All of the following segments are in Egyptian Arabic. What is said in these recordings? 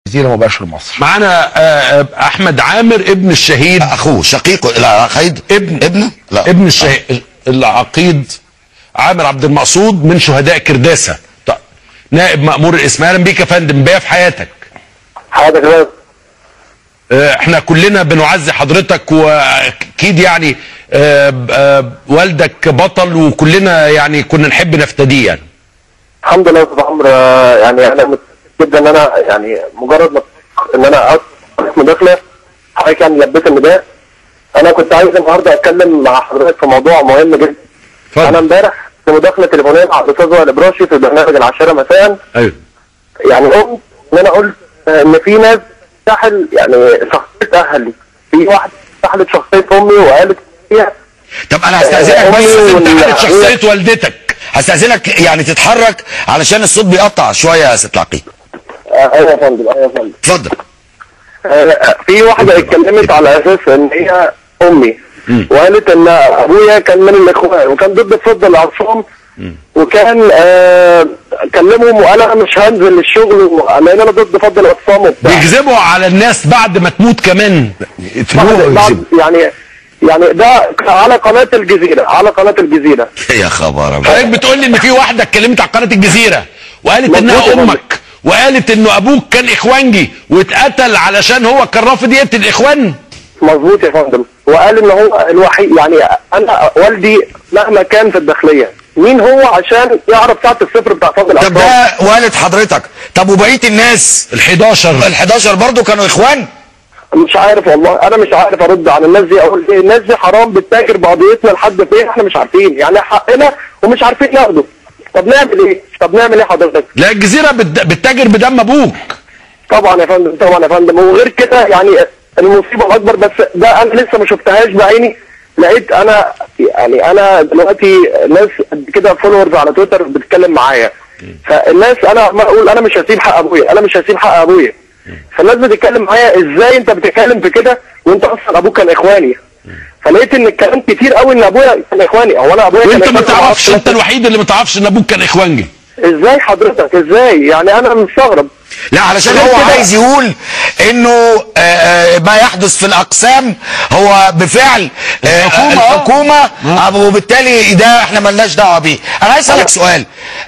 جزيره مباشر مصر معانا آه، آه، احمد عامر ابن الشهيد اخوه شقيقه العقيد ابن ابنه لا ابن الشهيد العقيد عامر عبد المقصود من شهداء كرداسه طيب، نائب مأمور الاسم اهلا بيك يا فندم بيا في حياتك حاضر يا باشا. آه، احنا كلنا بنعزي حضرتك واكيد يعني آه، آه، والدك بطل وكلنا يعني كنا نحب نفتديه يعني الحمد لله يا استاذ عمرو آه، يعني انا متأكد جدا ان انا يعني مجرد ما ان انا أدخل مداخله حضرتك يعني لبيت النداء انا كنت عايز النهارده اتكلم مع حضرتك في موضوع مهم جدا انا اتفضل امبارح في مداخله تليفونيه مع الاستاذ وائل الابراشي في برنامج العاشره مساء ايوه يعني قمت ان انا قلت آه، ان في ناس تحل يعني شخصيه اهلي في واحده سحلت شخصيه امي وقالت فيها طب انا هستاذنك بس أمي وال- انتقلت شخصيه والدتك هستاذنك يعني تتحرك علشان الصوت بيقطع شويه يا ست العقيد آه، ايوه يا فندم ايوه يا فندم اتفضل آه، في واحده اتكلمت على اساس ان هي امي وقالت ان ابويا كان من الاخوان وكان ضد فض العصام وكان آه كلمهم وقال انا مش هنزل الشغل لان انا ضد فض العصام وبتاع بيكذبوا على الناس بعد ما تموت كمان بعد يقتلوها بعد ويكذبوا. يعني يعني ده على قناه الجزيره على قناه الجزيره يا خبر أبيض. حضرتك بتقول لي ان في واحده اتكلمت على قناه الجزيره وقالت مظبوط انها يا فندم. امك وقالت انه ابوك كان اخوانجي واتقتل علشان هو كان رافض يقتل الاخوان مظبوط يا فندم وقال ان هو الوحيد يعني انا والدي مهما كان في الداخليه مين هو عشان يعرف ساعه الصفر بتاع فض طب العصام ده والد حضرتك طب وبقيه الناس ال11 ال 11 برضه كانوا اخوان مش عارف والله انا مش عارف ارد على الناس دي اقول ايه الناس دي حرام بتتاجر بقضيتنا لحد فين احنا مش عارفين يعني حقنا ومش عارفين ناخده طب نعمل ايه طب نعمل ايه حضرتك لا الجزيره بت- بتتاجر بدم ابوك طبعا يا فندم طبعا يا فندم وغير كده يعني المصيبه الاكبر بس ده انا لسه ما شفتهاش بعيني لقيت انا يعني انا دلوقتي ناس قد كده فولورز على تويتر بتتكلم معايا فالناس انا عمال اقول انا مش هسيب حق ابويا انا مش هسيب حق ابويا فالناس بتتكلم معايا ازاي انت بتتكلم في كده وانت اصلا ابوك كان اخواني فلقيت ان الكلام كتير قوي ان ابويا كان اخواني او انا ابويا كان وانت ما إخواني تعرفش معرفش انت الوحيد اللي ما تعرفش ان ابوك كان اخوانجي ازاي حضرتك ازاي يعني انا مستغرب لا علشان غير هو كده- عايز يقول انه آه، آه، ما يحدث في الاقسام هو بفعل آه، الحكومة، الحكومه آه. آه، وبالتالي ده احنا ملناش دعوه بيه انا عايز اسالك أنا- سؤال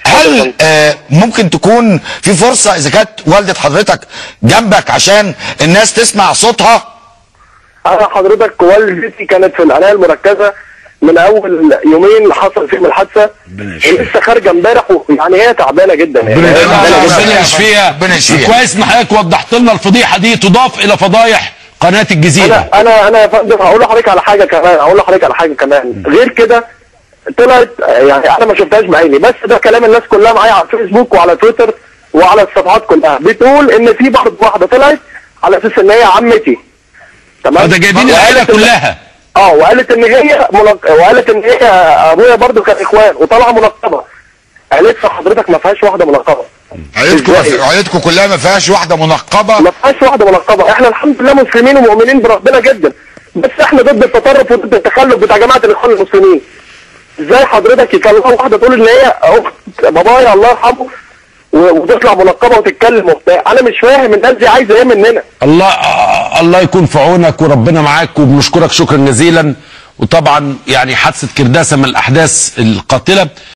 هل آه، ممكن تكون في فرصه اذا كانت والده حضرتك جنبك عشان الناس تسمع صوتها انا حضرتك والدتي كانت في العنايه المركزه من اول يومين حصل فيهم الحادثه ربنا يشفيها. ولسه خارجه امبارح يعني هي تعبانه جدا يعني ربنا هي يشفيها. تعبانة جداً. ربنا يشفيها ربنا يشفيها. كويس ان حضرتك وضحت لنا الفضيحه دي تضاف الى فضايح قناه الجزيره انا انا انا يا فندم هقول لحضرتك على حاجه كمان هقول لحضرتك على حاجه كمان غير كده طلعت يعني انا ما شفتهاش بعيني بس ده كلام الناس كلها معايا على الفيسبوك وعلى تويتر وعلى الصفحات كلها بتقول ان في برضه واحده طلعت على اساس ان هي عمتي تمام ده جايبين وقالت العيله إن- كلها اه وقالت ان هي منق... وقالت ان هي ابويا برضو كان اخوان وطالعه منقبه عيلتها حضرتك ما فيهاش واحده منقبه عيلتكم إزاي؟ عيلتكم كلها ما فيهاش واحده منقبه ما فيهاش واحده منقبه احنا الحمد لله مسلمين ومؤمنين بربنا جدا بس احنا ضد التطرف وضد التخلف بتاع جماعه الاخوان المسلمين ازاي حضرتك يكلموا واحده تقول ان هي اخت بابايا الله يرحمه و- وتطلع منقبه وتتكلم وبتاع انا مش فاهم الناس دي عايزه ايه مننا الله آه، الله يكون في عونك وربنا معاك وبنشكرك شكرا جزيلا وطبعا يعني حادثه كرداسه من الاحداث القاتله